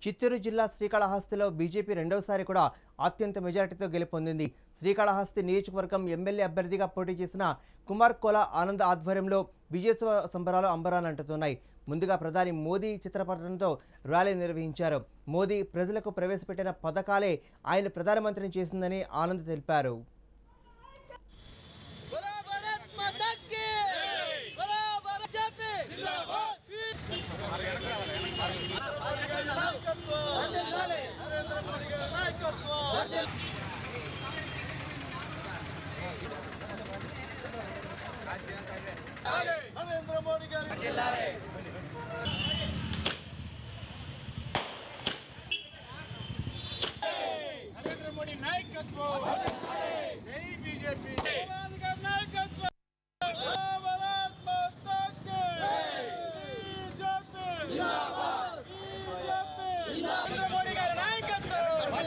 చిత్తూరు జిల్లా శ్రీకాళహస్తిలో బీజేపీ రెండవసారి కూడా అత్యంత మెజారిటీతో గెలుపొందింది శ్రీకాళహస్తి నియోజకవర్గం ఎమ్మెల్యే అభ్యర్థిగా పోటీ చేసిన కుమార్ కోల ఆనంద్ ఆధ్వర్యంలో విజయోత్సవ సంబరాలు అంబరానంటుతున్నాయి ముందుగా ప్రధాని మోదీ చిత్రపటంతో ర్యాలీ నిర్వహించారు మోదీ ప్రజలకు ప్రవేశపెట్టిన పథకాలే ఆయన ప్రధానమంత్రిని చేసిందని ఆనంద్ తెలిపారు बोला भारत माता की बोला भारत जाते నరేంద్ర మోడీ గారు నరేంద్ర మోడీ నాయకత్వం జై బీజేపీ నాయకత్వం बोला भारत माता की बीजेपी जिंदाबाद बीजेपी नरेंद्र मोदी గారి నాయకత్వం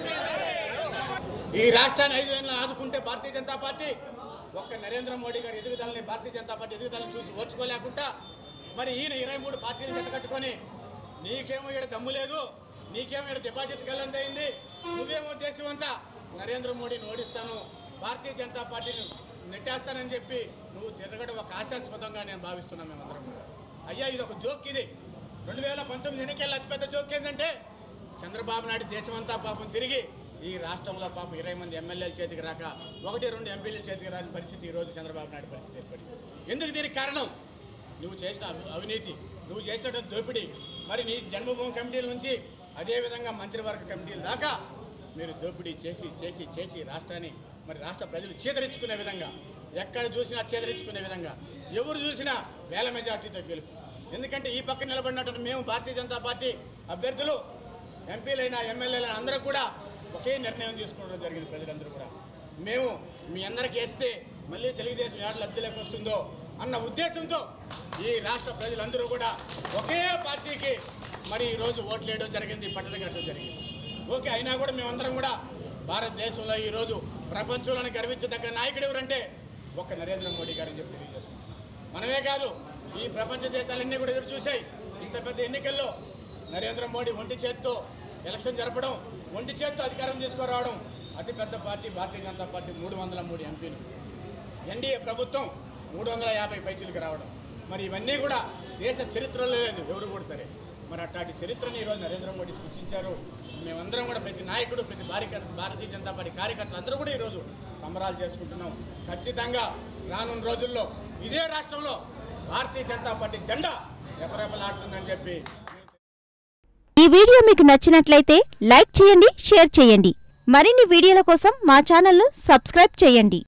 ఈ రాష్ట్రాన్ని ఐదు ఏళ్ళు ఆదుకుంటే భారతీయ జనతా పార్టీ ఒక్క నరేంద్ర మోడీ గారి ఎదుగుదలని భారతీయ జనతా పార్టీ ఎదుగుదలని చూసి ఓర్చుకోలేకుండా మరి ఈయన ఇరవై మూడు పార్టీలు జతకట్టుకొని నీకేమో ఇక్కడ దమ్ము లేదు నీకేమో ఇక్కడ డిపాజిట్ కలందయింది నువ్వేమో దేశం అంతా నరేంద్ర మోడీని ఓడిస్తాను భారతీయ జనతా పార్టీని నెట్టేస్తానని చెప్పి నువ్వు తిరగడం ఒక ఆశాస్పదంగా నేను భావిస్తున్నాను మేమందరం కూడా అయ్యా ఇది ఒక జోక్ ఇది రెండు వేల పంతొమ్మిది ఎన్నికల్లో అతిపెద్ద జోక్ ఏంటంటే చంద్రబాబు నాయుడు దేశమంతా పాపం తిరిగి ఈ రాష్ట్రంలో పాపం ఇరవై మంది ఎమ్మెల్యేల చేతికి రాక ఒకటి రెండు ఎంపీల చేతికి రాని పరిస్థితి ఈరోజు చంద్రబాబు నాయుడు పరిస్థితి ఏర్పడింది ఎందుకు దీనికి కారణం నువ్వు చేసిన అవి- అవినీతి నువ్వు చేసినటువంటి దోపిడీ మరి నీ జన్మభూమి కమిటీల నుంచి అదేవిధంగా మంత్రివర్గ కమిటీల దాకా మీరు దోపిడీ చేసి చేసి చేసి రాష్ట్రాన్ని మరి రాష్ట్ర ప్రజలు చేదరించుకునే విధంగా ఎక్కడ చూసినా చేదరించుకునే విధంగా ఎవరు చూసినా వేల మెజార్టీతో గెలుపు ఎందుకంటే ఈ పక్కన నిలబడినటువంటి మేము భారతీయ జనతా పార్టీ అభ్యర్థులు ఎంపీలైనా ఎమ్మెల్యేలైనా అందరూ కూడా ఒకే నిర్ణయం తీసుకోవడం జరిగింది ప్రజలందరూ కూడా మేము మీ అందరికి వేస్తే మళ్ళీ తెలుగుదేశం ఏడ లబ్ధిలోకి వస్తుందో అన్న ఉద్దేశంతో ఈ రాష్ట్ర ప్రజలందరూ కూడా ఒకే పార్టీకి మరి ఈరోజు ఓట్లు వేయడం జరిగింది పట్టణం కట్టడం జరిగింది ఓకే అయినా కూడా మేమందరం కూడా భారతదేశంలో ఈరోజు ప్రపంచంలోని గర్వించదగ్గ నాయకుడు ఎవరంటే ఒక్క నరేంద్ర మోడీ గారని చెప్పి తెలియజేసుకుంటాం మనమే కాదు ఈ ప్రపంచ దేశాలన్నీ కూడా ఎదురు చూశాయి ఇంత పెద్ద ఎన్నికల్లో నరేంద్ర మోడీ ఒంటి చేత్తో ఎలక్షన్ జరపడం ఒంటి చేత్తో అధికారం తీసుకురావడం అతిపెద్ద పార్టీ భారతీయ జనతా పార్టీ మూడు వందల మూడు ఎంపీలు ఎన్డీఏ ప్రభుత్వం మూడు వందల యాభై పైచీలకు రావడం మరి ఇవన్నీ కూడా దేశ చరిత్రలో లేదు ఎవరు కూడా సరే మరి అట్లాంటి చరిత్రని ఈరోజు నరేంద్ర మోడీ సృష్టించారు మేమందరం కూడా ప్రతి నాయకుడు ప్రతి భారత భారతీయ జనతా పార్టీ కార్యకర్తలు అందరూ కూడా ఈరోజు సంబరాలు చేసుకుంటున్నాం ఖచ్చితంగా రానున్న రోజుల్లో ఇదే రాష్ట్రంలో భారతీయ జనతా పార్టీ జెండా రెపరెపలాడుతుందని చెప్పి ఈ వీడియో మీకు నచ్చినట్లయితే లైక్ చేయండి షేర్ చేయండి మరిన్ని వీడియోల కోసం మా ఛానల్ను సబ్స్క్రైబ్ చేయండి